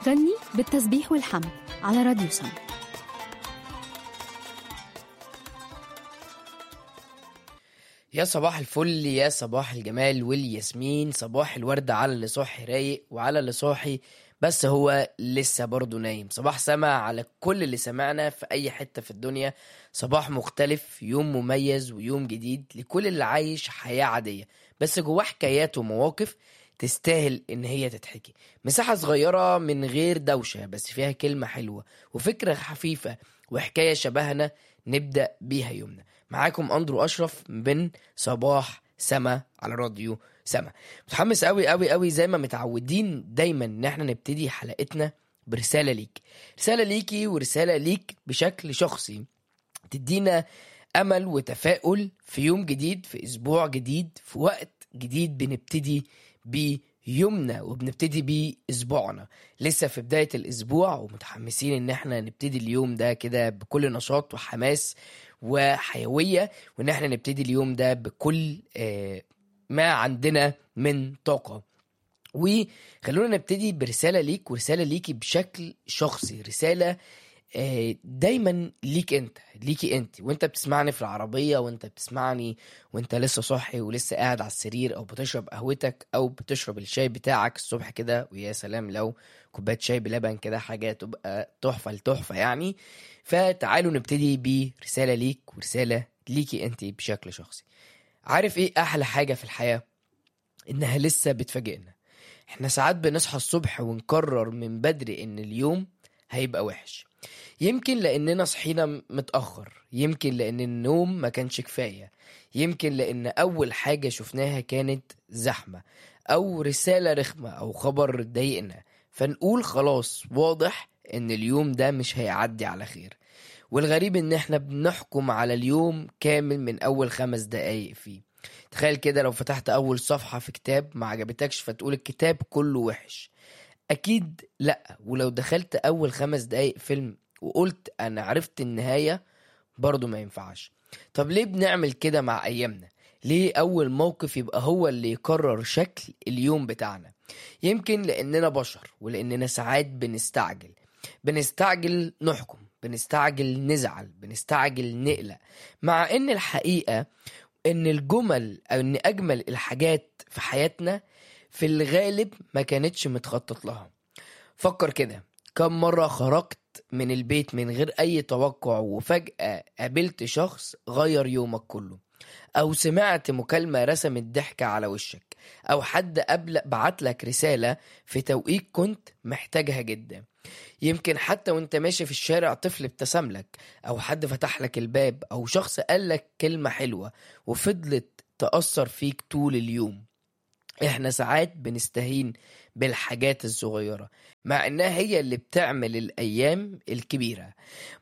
غني بالتسبيح والحمد على راديو سم يا صباح الفل يا صباح الجمال والياسمين صباح الورد على اللي صاحي رايق وعلى اللي صاحي بس هو لسه برضه نايم صباح سما على كل اللي سمعنا في أي حتة في الدنيا صباح مختلف يوم مميز ويوم جديد لكل اللي عايش حياة عادية بس جواه حكايات ومواقف تستاهل إن هي تتحكي مساحة صغيرة من غير دوشة بس فيها كلمة حلوة وفكرة خفيفة وحكاية شبهنا نبدأ بيها يومنا معاكم أندرو أشرف من صباح سما على راديو سما متحمس قوي قوي قوي زي ما متعودين دايما ان احنا نبتدي حلقتنا برسالة ليك رسالة ليكي ورسالة ليك بشكل شخصي تدينا أمل وتفاؤل في يوم جديد في أسبوع جديد في وقت جديد بنبتدي بيه يومنا وبنبتدي بيه اسبوعنا لسه في بداية الاسبوع ومتحمسين ان احنا نبتدي اليوم ده كده بكل نشاط وحماس وحيوية وان احنا نبتدي اليوم ده بكل آه، ما عندنا من طاقة وخلونا نبتدي برسالة ليك ورسالة ليكي بشكل شخصي رسالة آه، دايما ليك انت ليكي انت وانت بتسمعني في العربية وانت بتسمعني وانت لسه صاحي ولسه قاعد على السرير او بتشرب قهوتك او بتشرب الشاي بتاعك الصبح كده ويا سلام لو كوباية شاي بلبن كده حاجة تبقى تحفة لتحفة يعني فتعالوا نبتدي برسالة ليك ورسالة ليكي انت بشكل شخصي عارف ايه احلى حاجة في الحياة انها لسه بتفاجئنا احنا ساعات بنصحى الصبح ونقرر من بدري ان اليوم هيبقى وحش يمكن لاننا صحينا متاخر يمكن لان النوم ما كانش كفايه يمكن لان اول حاجه شفناها كانت زحمه او رساله رخمه او خبر ضايقنا فنقول خلاص واضح ان اليوم ده مش هيعدي على خير والغريب ان احنا بنحكم على اليوم كامل من اول خمس دقايق فيه تخيل كده لو فتحت اول صفحة في كتاب ما عجبتكش فتقول الكتاب كله وحش اكيد لا ولو دخلت اول خمس دقايق فيلم وقلت انا عرفت النهاية برضو ما ينفعش طب ليه بنعمل كده مع ايامنا ليه اول موقف يبقى هو اللي يقرر شكل اليوم بتاعنا يمكن لاننا بشر ولاننا ساعات بنستعجل بنستعجل نحكم بنستعجل نزعل بنستعجل نقلق مع ان الحقيقة ان الجمل او ان اجمل الحاجات في حياتنا في الغالب ما كانتش متخطط لها فكر كده كم مرة خرجت من البيت من غير اي توقع وفجأة قابلت شخص غير يومك كله او سمعت مكالمة رسمت ضحكة على وشك او حد قبل بعتلك رسالة في توقيت كنت محتاجها جدا يمكن حتى وانت ماشي في الشارع طفل ابتسم لك او حد فتح لك الباب او شخص قال لك كلمة حلوة وفضلت تأثر فيك طول اليوم احنا ساعات بنستهين بالحاجات الصغيرة مع انها هي اللي بتعمل الايام الكبيرة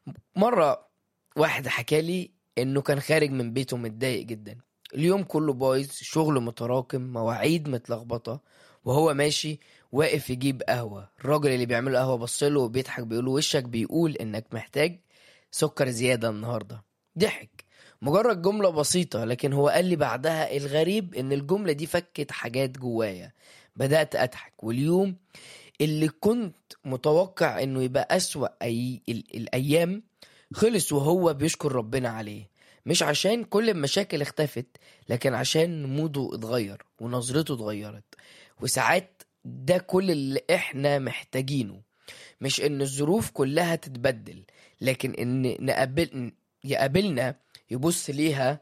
مرة واحد حكالي انه كان خارج من بيته متضايق جدا اليوم كله بايظ شغل متراكم مواعيد متلخبطة وهو ماشي واقف يجيب قهوة الراجل اللي بيعمل قهوة بصله وبيضحك بيقوله وشك بيقول انك محتاج سكر زيادة النهاردة ضحك مجرد جملة بسيطة لكن هو قال لي بعدها الغريب ان الجملة دي فكت حاجات جوايا بدأت أضحك واليوم اللي كنت متوقع انه يبقى أسوأ أي... ال... الأيام خلص وهو بيشكر ربنا عليه مش عشان كل المشاكل اختفت لكن عشان موده اتغير ونظرته اتغيرت وساعات ده كل اللي احنا محتاجينه مش ان الظروف كلها تتبدل لكن ان نقابل يقابلنا يبص ليها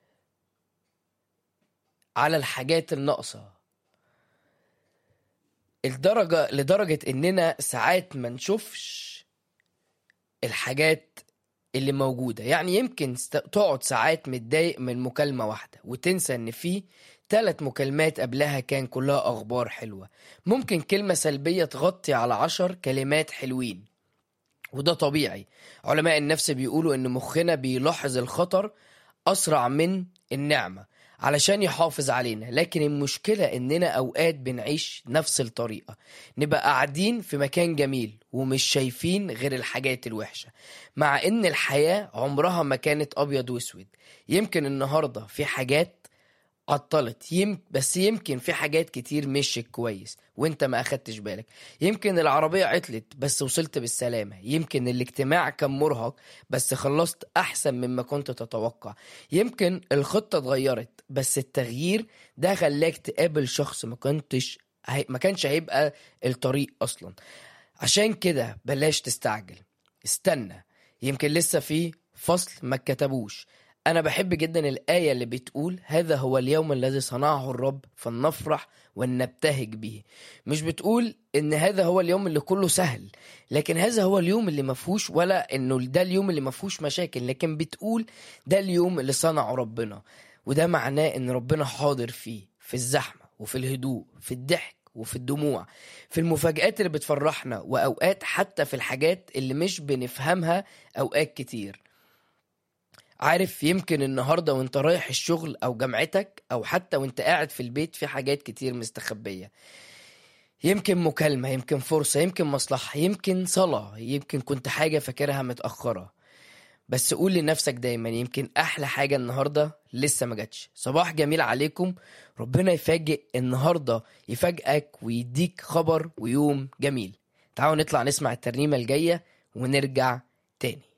على الحاجات الناقصة الدرجة لدرجة اننا ساعات ما نشوفش الحاجات اللي موجودة يعني يمكن است- تقعد ساعات متضايق من مكالمة واحدة وتنسى ان في ثلاث مكالمات قبلها كان كلها اخبار حلوة ممكن كلمة سلبية تغطي على عشر كلمات حلوين وده طبيعي علماء النفس بيقولوا ان مخنا بيلاحظ الخطر اسرع من النعمة علشان يحافظ علينا لكن المشكلة اننا اوقات بنعيش نفس الطريقة نبقى قاعدين في مكان جميل ومش شايفين غير الحاجات الوحشة مع ان الحياة عمرها ما كانت ابيض واسود يمكن النهاردة في حاجات عطلت يم... بس يمكن في حاجات كتير مشيت كويس وانت ما اخدتش بالك يمكن العربية عطلت بس وصلت بالسلامة يمكن الاجتماع كان مرهق بس خلصت احسن مما كنت تتوقع يمكن الخطة اتغيرت بس التغيير ده خلاك تقابل شخص ما كنتش هي... ما كانش هيبقى الطريق اصلا عشان كده بلاش تستعجل استنى يمكن لسه في فصل ما اتكتبوش أنا بحب جدا الآية اللي بتقول هذا هو اليوم الذي صنعه الرب فلنفرح ونبتهج به مش بتقول إن هذا هو اليوم اللي كله سهل لكن هذا هو اليوم اللي مفهوش ولا إنه ده اليوم اللي مفهوش مشاكل لكن بتقول ده اليوم اللي صنعه ربنا وده معناه إن ربنا حاضر فيه في الزحمة وفي الهدوء في الضحك وفي الدموع في المفاجآت اللي بتفرحنا وأوقات حتى في الحاجات اللي مش بنفهمها أوقات كتير عارف يمكن النهارده وانت رايح الشغل او جامعتك او حتى وانت قاعد في البيت في حاجات كتير مستخبيه يمكن مكالمه يمكن فرصه يمكن مصلحه يمكن صلاه يمكن كنت حاجه فاكرها متاخره بس قول لنفسك دايما يمكن احلى حاجه النهارده لسه ما جاتش صباح جميل عليكم ربنا يفاجئ النهارده يفاجئك ويديك خبر ويوم جميل تعالوا نطلع نسمع الترنيمه الجايه ونرجع تاني